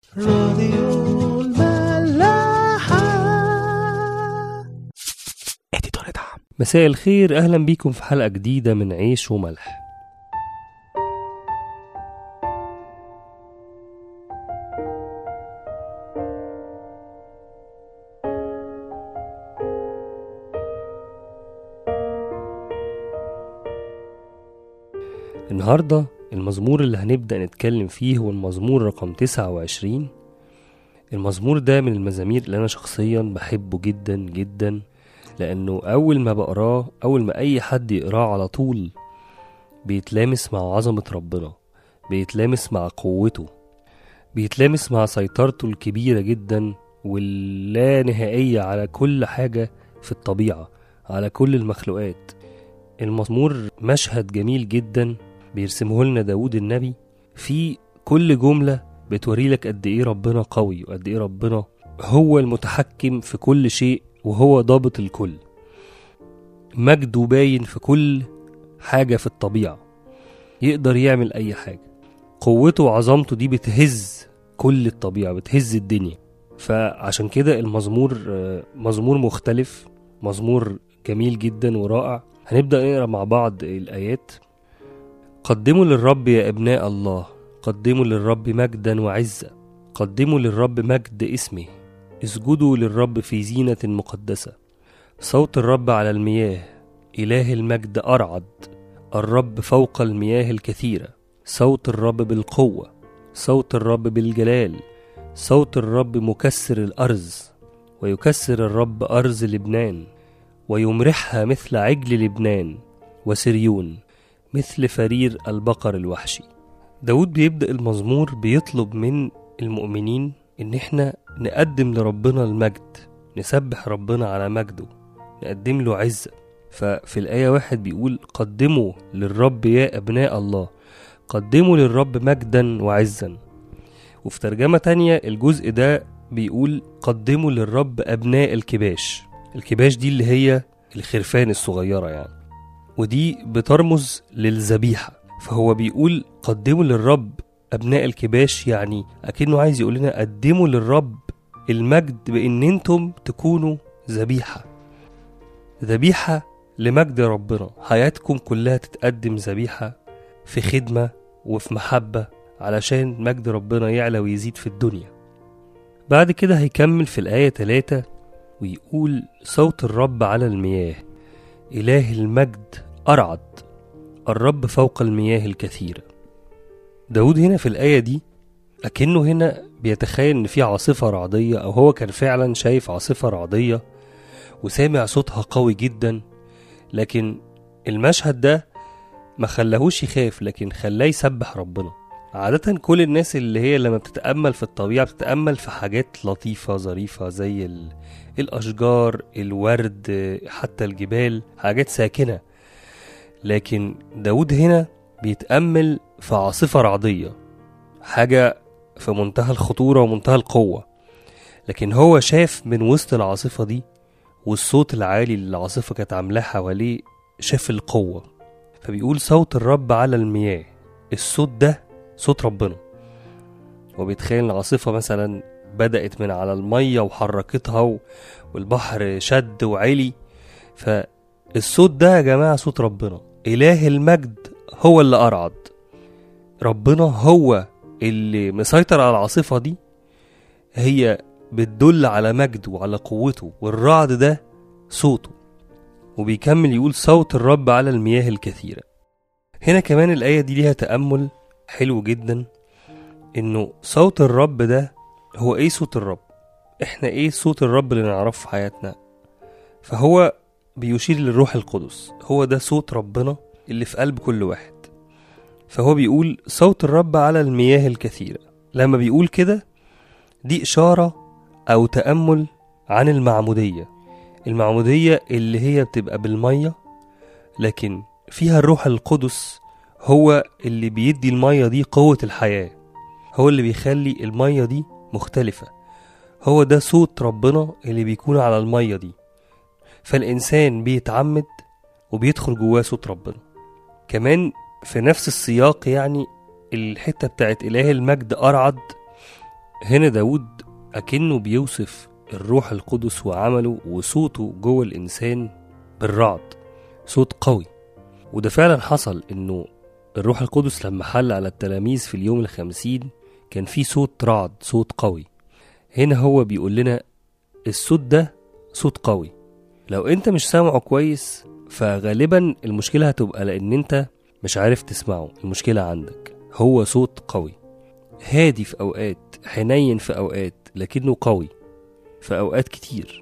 راديو الملاحة اديتور دعم مساء الخير اهلا بيكم في حلقه جديده من عيش وملح النهارده المزمور اللي هنبدأ نتكلم فيه هو المزمور رقم 29 المزمور ده من المزامير اللي أنا شخصيا بحبه جدا جدا لأنه أول ما بقراه أول ما أي حد يقراه على طول بيتلامس مع عظمة ربنا بيتلامس مع قوته بيتلامس مع سيطرته الكبيرة جدا واللا نهائية على كل حاجة في الطبيعة على كل المخلوقات المزمور مشهد جميل جدا بيرسمه لنا داود النبي في كل جملة بتوري لك قد ايه ربنا قوي وقد ايه ربنا هو المتحكم في كل شيء وهو ضابط الكل مجده باين في كل حاجة في الطبيعة يقدر يعمل أي حاجة قوته وعظمته دي بتهز كل الطبيعة بتهز الدنيا فعشان كده المزمور آه، مزمور مختلف مزمور جميل جدا ورائع هنبدأ نقرأ مع بعض الآيات قدموا للرب يا ابناء الله قدموا للرب مجدا وعزة قدموا للرب مجد اسمه اسجدوا للرب في زينة مقدسة صوت الرب على المياه إله المجد أرعد الرب فوق المياه الكثيرة صوت الرب بالقوة صوت الرب بالجلال صوت الرب مكسر الأرز ويكسر الرب أرز لبنان ويمرحها مثل عجل لبنان وسريون مثل فرير البقر الوحشي داود بيبدأ المزمور بيطلب من المؤمنين إن إحنا نقدم لربنا المجد نسبح ربنا على مجده نقدم له عزة ففي الآية واحد بيقول قدموا للرب يا أبناء الله قدموا للرب مجدا وعزا وفي ترجمة تانية الجزء ده بيقول قدموا للرب أبناء الكباش الكباش دي اللي هي الخرفان الصغيرة يعني ودي بترمز للذبيحة فهو بيقول قدموا للرب أبناء الكباش يعني أكنه عايز يقول لنا قدموا للرب المجد بإن أنتم تكونوا ذبيحة ذبيحة لمجد ربنا حياتكم كلها تتقدم ذبيحة في خدمة وفي محبة علشان مجد ربنا يعلى ويزيد في الدنيا بعد كده هيكمل في الآية 3 ويقول صوت الرب على المياه إله المجد أرعد الرب فوق المياه الكثيرة داود هنا في الآية دي أكنه هنا بيتخيل إن في عاصفة رعدية أو هو كان فعلا شايف عاصفة رعدية وسامع صوتها قوي جدا لكن المشهد ده ما خلاهوش يخاف لكن خلاه يسبح ربنا عادة كل الناس اللي هي لما بتتأمل في الطبيعة بتتأمل في حاجات لطيفة ظريفة زي ال... الأشجار الورد حتى الجبال حاجات ساكنة لكن داود هنا بيتأمل في عاصفة رعدية حاجة في منتهى الخطورة ومنتهى القوة لكن هو شاف من وسط العاصفة دي والصوت العالي اللي العاصفة كانت عاملاه حواليه شاف القوة فبيقول صوت الرب على المياه الصوت ده صوت ربنا وبيتخيل العاصفة مثلا بدأت من على المية وحركتها و- والبحر شد وعلي فالصوت ده يا جماعة صوت ربنا إله المجد هو اللي أرعد ربنا هو اللي مسيطر على العاصفة دي هي بتدل على مجده وعلى قوته والرعد ده صوته وبيكمل يقول صوت الرب على المياه الكثيرة هنا كمان الآية دي ليها تأمل حلو جدا إنه صوت الرب ده هو إيه صوت الرب إحنا إيه صوت الرب اللي نعرفه في حياتنا فهو بيشير للروح القدس هو ده صوت ربنا اللي في قلب كل واحد فهو بيقول صوت الرب على المياه الكثيرة لما بيقول كده دي إشارة أو تأمل عن المعمودية المعمودية اللي هي بتبقى بالمية لكن فيها الروح القدس هو اللي بيدي المية دي قوة الحياة هو اللي بيخلي المية دي مختلفة هو ده صوت ربنا اللي بيكون على المية دي فالإنسان بيتعمد وبيدخل جواه صوت ربنا كمان في نفس السياق يعني الحتة بتاعت إله المجد أرعد هنا داود أكنه بيوصف الروح القدس وعمله وصوته جوه الإنسان بالرعد صوت قوي وده فعلا حصل إنه الروح القدس لما حل على التلاميذ في اليوم الخمسين كان في صوت رعد صوت قوي هنا هو بيقول لنا الصوت ده صوت قوي لو انت مش سامعه كويس فغالبا المشكلة هتبقى لأن انت مش عارف تسمعه المشكلة عندك هو صوت قوي هادي في أوقات حنين في أوقات لكنه قوي في أوقات كتير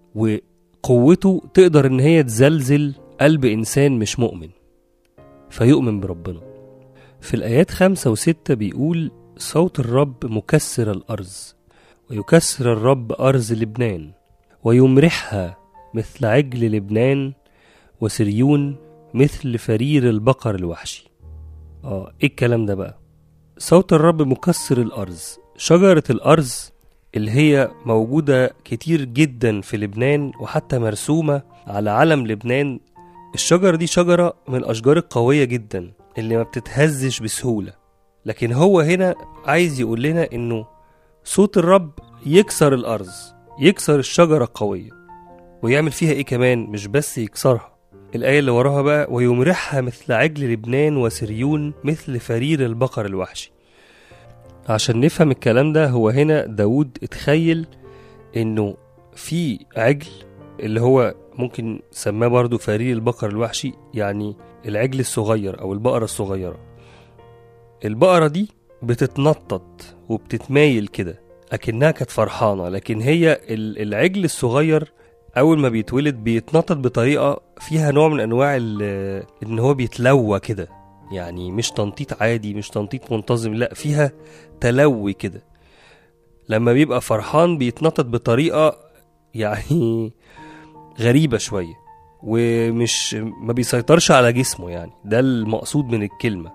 وقوته تقدر إن هي تزلزل قلب إنسان مش مؤمن فيؤمن بربنا في الآيات خمسة وستة بيقول صوت الرب مكسر الأرز ويكسر الرب أرز لبنان ويمرحها مثل عجل لبنان وسريون مثل فرير البقر الوحشي اه ايه الكلام ده بقى صوت الرب مكسر الأرز شجرة الأرز اللي هي موجودة كتير جدا في لبنان وحتى مرسومة على علم لبنان الشجرة دي شجرة من الأشجار القوية جدا اللي ما بتتهزش بسهولة لكن هو هنا عايز يقول لنا إنه صوت الرب يكسر الأرز يكسر الشجرة القوية ويعمل فيها إيه كمان مش بس يكسرها الآية اللي وراها بقى ويمرحها مثل عجل لبنان وسريون مثل فرير البقر الوحشي عشان نفهم الكلام ده هو هنا داود اتخيل انه في عجل اللي هو ممكن سماه برضو فرير البقر الوحشي يعني العجل الصغير او البقرة الصغيرة البقرة دي بتتنطط وبتتمايل كده اكنها كانت فرحانة لكن هي ال- العجل الصغير اول ما بيتولد بيتنطط بطريقة فيها نوع من انواع ال- ان هو بيتلوى كده يعني مش تنطيط عادي مش تنطيط منتظم لا فيها تلوي كده لما بيبقى فرحان بيتنطط بطريقة يعني غريبة شوية ومش ما بيسيطرش على جسمه يعني ده المقصود من الكلمة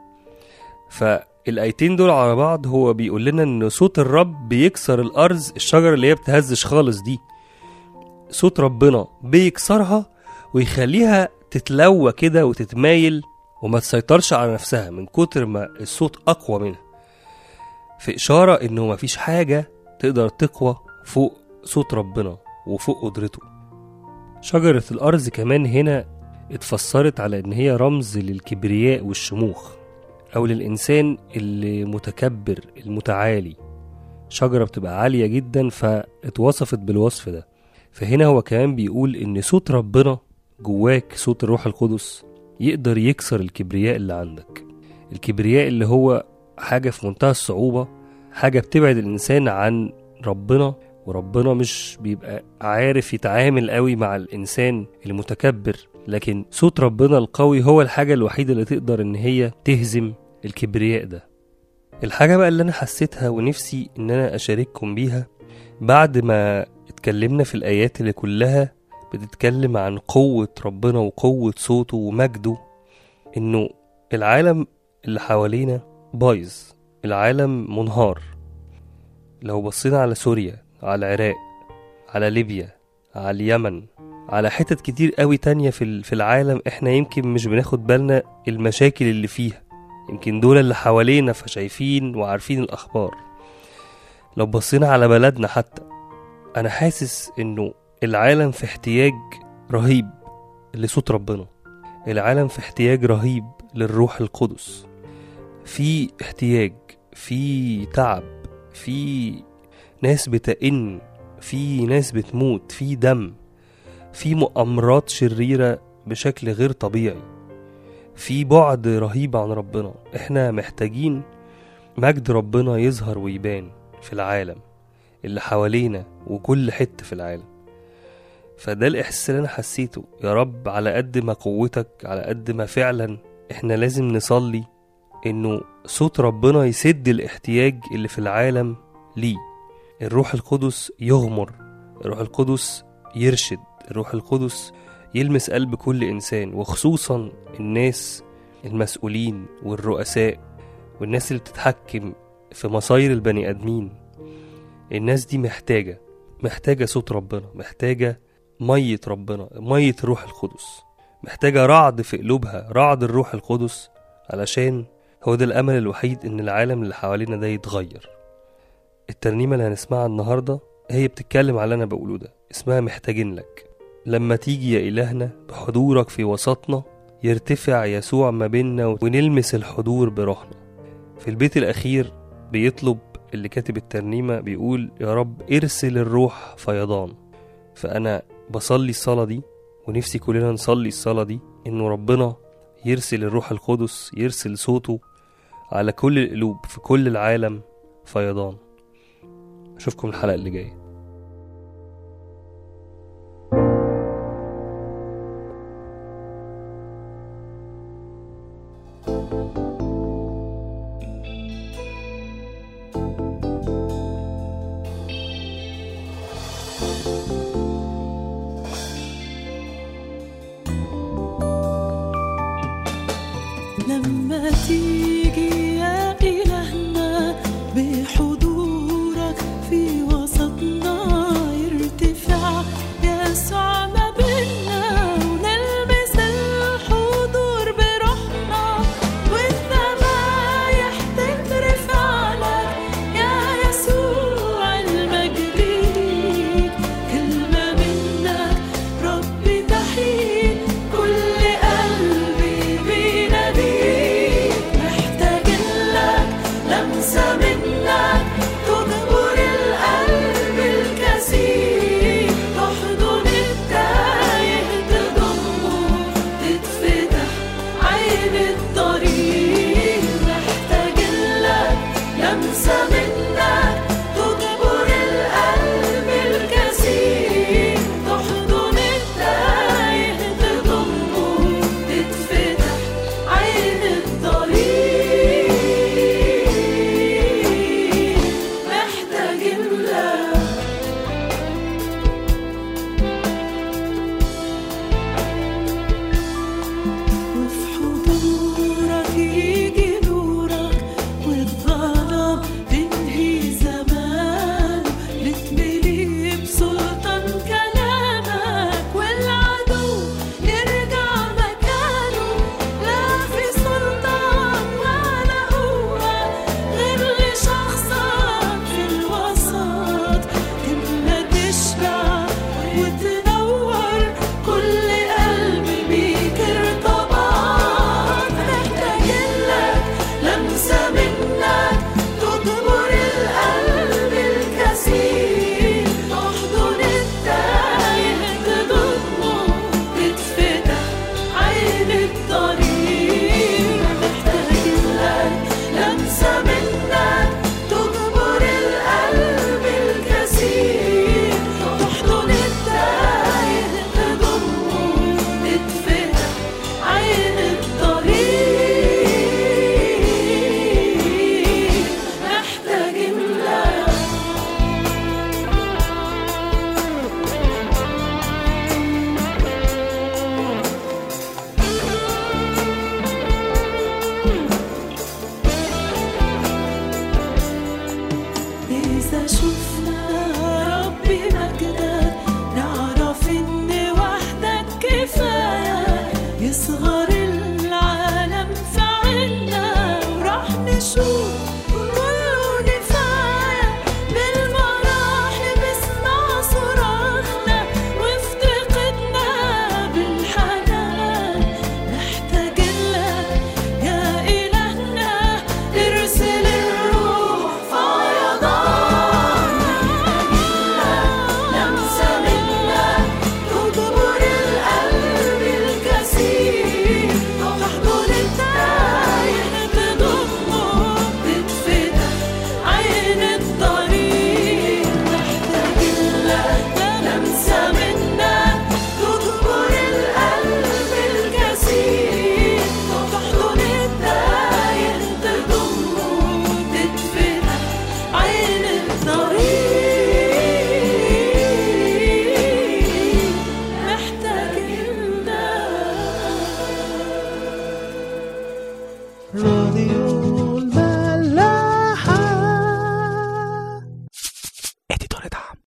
فالآيتين دول على بعض هو بيقول لنا إن صوت الرب بيكسر الأرز الشجرة اللي هي بتهزش خالص دي صوت ربنا بيكسرها ويخليها تتلوى كده وتتمايل وما تسيطرش على نفسها من كتر ما الصوت أقوى منها في إشارة إنه مفيش حاجة تقدر تقوى فوق صوت ربنا وفوق قدرته شجرة الأرز كمان هنا اتفسرت على إن هي رمز للكبرياء والشموخ أو للإنسان اللي متكبر المتعالي شجرة بتبقى عالية جدا فاتوصفت بالوصف ده فهنا هو كمان بيقول إن صوت ربنا جواك صوت الروح القدس يقدر يكسر الكبرياء اللي عندك الكبرياء اللي هو حاجة في منتهى الصعوبة حاجة بتبعد الإنسان عن ربنا وربنا مش بيبقى عارف يتعامل قوي مع الإنسان المتكبر لكن صوت ربنا القوي هو الحاجة الوحيدة اللي تقدر إن هي تهزم الكبرياء ده الحاجة بقى اللي أنا حسيتها ونفسي إن أنا أشارككم بيها بعد ما اتكلمنا في الآيات اللي كلها بتتكلم عن قوة ربنا وقوة صوته ومجده إنه العالم اللي حوالينا بايظ العالم منهار لو بصينا على سوريا على العراق على ليبيا على اليمن على حتت كتير قوي تانية في ال- في العالم احنا يمكن مش بناخد بالنا المشاكل اللي فيها يمكن دول اللي حوالينا فشايفين وعارفين الأخبار لو بصينا على بلدنا حتى أنا حاسس إنه العالم في احتياج رهيب لصوت ربنا العالم في احتياج رهيب للروح القدس في احتياج في تعب في ناس بتئن في ناس بتموت في دم في مؤامرات شريرة بشكل غير طبيعي في بعد رهيب عن ربنا احنا محتاجين مجد ربنا يظهر ويبان في العالم اللي حوالينا وكل حتة في العالم فده الإحساس اللي أنا حسيته يا رب على قد ما قوتك على قد ما فعلا احنا لازم نصلي إنه صوت ربنا يسد الاحتياج اللي في العالم ليه الروح القدس يغمر الروح القدس يرشد الروح القدس يلمس قلب كل إنسان وخصوصا الناس المسؤولين والرؤساء والناس اللي بتتحكم في مصاير البني آدمين الناس دي محتاجة محتاجة صوت ربنا محتاجة مية ربنا مية الروح القدس محتاجة رعد في قلوبها رعد الروح القدس علشان هو ده الأمل الوحيد إن العالم اللي حوالينا ده يتغير الترنيمة اللي هنسمعها النهاردة هي بتتكلم على اللي أنا بقوله ده اسمها محتاجين لك لما تيجي يا إلهنا بحضورك في وسطنا يرتفع يسوع ما بيننا ونلمس الحضور بروحنا في البيت الأخير بيطلب اللي كاتب الترنيمة بيقول يا رب ارسل الروح فيضان فأنا بصلي الصلاة دي ونفسي كلنا نصلي الصلاة دي إنه ربنا يرسل الروح القدس يرسل صوته على كل القلوب في كل العالم فيضان أشوفكم الحلقة اللي جاية